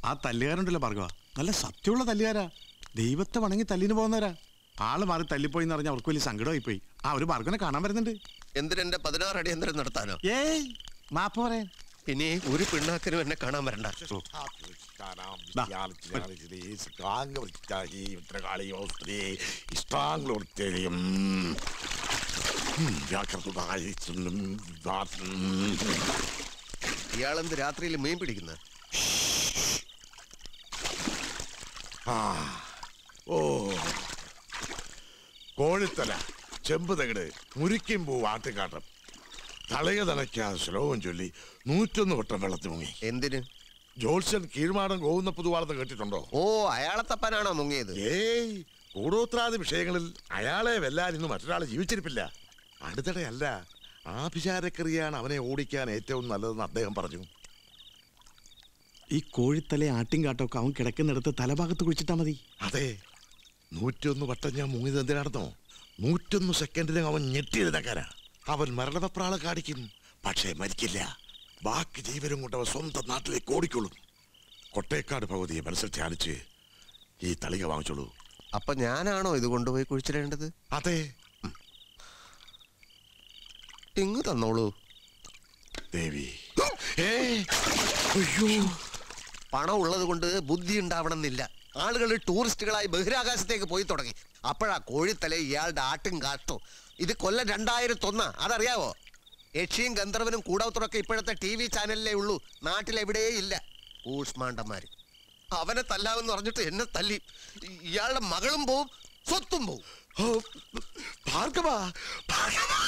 ആ തല്ലുകാരുണ്ടല്ലോ ഭാർഗവ നല്ല സത്യമുള്ള തല്ലുകാരാ ദൈവത്തെ വണങ്ങി തല്ലിന് പോകുന്നവരാ ആള് മാറി തല്ലിപ്പോയി എന്ന് പറഞ്ഞാൽ അവർക്ക് വലിയ സങ്കടമായി പോയി ആ ഒരു ഭാർഗവനെ കാണാൻ വരുന്നുണ്ട് എന്തിനെന്റെ പതിനാറ് അടിയന്തരം നടത്താനോ ഏയ് മാപ്പ് പറയാൻ ഇനി ഒരു പിണ്ണാക്കിനും എന്നെ കാണാൻ വരണ്ട ഇയാളെന്ത് രാത്രിയിൽ മീൻ പിടിക്കുന്ന ഓ കോഴിത്തല ചെമ്പ് തകിട് മുരിക്കും പൂ ആട്ടുകാട്ടം തളയ തളയ്ക്കാൻ ശ്ലോകം ചൊല്ലി നൂറ്റൊന്ന് വട്ടം വെള്ളത്തിൽ മുങ്ങി എന്തിന് ജോത്സ്യൻ കീഴ്മാടം ഗോവുന്ന പുതുവാളത്ത് കേട്ടിട്ടുണ്ടോ ഓ അയാളെ തപ്പാനാണോ മുങ്ങിയത് ഏയ് കൂടോത്രാദി വിഷയങ്ങളിൽ അയാളെ വെല്ലാനൊന്നും മറ്റൊരാൾ ജീവിച്ചിരിപ്പില്ല അടുത്തിടെയല്ല ആഭിചാരക്രിയയാണ് അവനെ ഓടിക്കാൻ ഏറ്റവും നല്ലതെന്ന് അദ്ദേഹം പറഞ്ഞു ഈ കോഴിത്തലെ ആട്ടിൻ കാട്ടൊക്കെ അവൻ കിടക്കുന്നിടത്ത് തലഭാഗത്ത് കുഴിച്ചിട്ടാ മതി അതെ നൂറ്റൊന്ന് വട്ടം ഞാൻ മുങ്ങിയത് എന്തിനാണെന്നോ നൂറ്റൊന്ന് സെക്കൻഡിലും അവൻ ഞെട്ടിയിരുന്നക്കാരാ അവൻ മരണപ്രാള കാണിക്കും പക്ഷേ മരിക്കില്ല ബാക്കി ജീവനും കൊണ്ട് അവൻ സ്വന്തം നാട്ടിലേക്ക് ഓടിക്കൊള്ളും കൊട്ടേക്കാട് ഭഗവതിയെ മനസ്സിൽ ധ്യാനിച്ച് ഈ തളിക വാങ്ങിച്ചോളൂ അപ്പൊ ഞാനാണോ ഇത് കൊണ്ടുപോയി കുഴിച്ചിടേണ്ടത് അതെ ഇങ്ങ് തന്നോളൂ ദേവി ഏയ്! അയ്യോ പണം ഉള്ളത് കൊണ്ട് ബുദ്ധി ഉണ്ടാവണമെന്നില്ല ആളുകൾ ടൂറിസ്റ്റുകളായി ബഹിരാകാശത്തേക്ക് പോയി തുടങ്ങി അപ്പോഴാ കോഴിത്തല ഇയാളുടെ ആട്ടും കാട്ടോ ഇത് കൊല്ലം രണ്ടായിരത്തൊന്നാ അതറിയാവോ യക്ഷിയും ഗന്ധർവനും കൂടോത്രമൊക്കെ ഇപ്പോഴത്തെ ടി വി ചാനലിലേ ഉള്ളൂ നാട്ടിലെവിടെയേ ഇല്ല ഊഷ്മാണ്ടന്മാര് അവനെ തല്ലാവെന്ന് പറഞ്ഞിട്ട് എന്നെ തല്ലി ഇയാളുടെ മകളും പോവും സ്വത്തും പോവും ഓ, ഭാർഗവ ഭാർഗവ